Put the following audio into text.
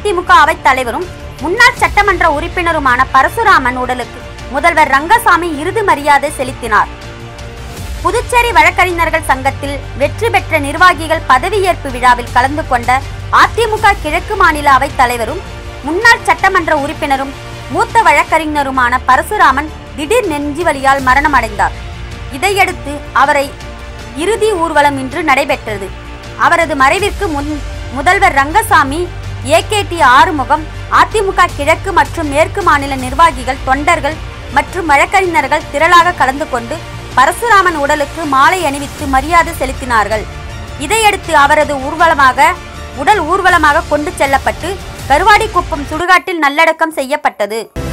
அதிமுக அவைத் தலைவரும் முன்னாள் சட்டமன்ற உறுப்பினருமான பரசுராமன் உடலுக்கு முதல்வர் ரங்கசாமி இறுதி மரியாதை செலுத்தினார் புதுச்சேரி வழக்கறிஞர்கள் சங்கத்தில் வெற்றி பெற்ற நிர்வாகிகள் பதவியேற்பு விழாவில் கலந்து கொண்ட அதிமுக கிழக்கு மாநில அவைத் தலைவரும் முன்னாள் சட்டமன்ற உறுப்பினரும் மூத்த வழக்கறிஞருமான பரசுராமன் திடீர் நெஞ்சுவலியால் மரணமடைந்தார் இதையடுத்து அவரை இறுதி ஊர்வலம் இன்று நடைபெற்றது அவரது மறைவிற்கு முன் முதல்வர் ரங்கசாமி ஏகேடி ஆறுமுகம் அதிமுக கிழக்கு மற்றும் மேற்கு மாநில நிர்வாகிகள் தொண்டர்கள் மற்றும் வழக்கறிஞர்கள் திரளாக கலந்து கொண்டு பரசுராமன் உடலுக்கு மாலை அணிவித்து மரியாதை செலுத்தினார்கள் இதையடுத்து அவரது ஊர்வலமாக உடல் ஊர்வலமாக கொண்டு செல்லப்பட்டு கருவாடிக்குப்பம் சுடுகாட்டில் நல்லடக்கம் செய்யப்பட்டது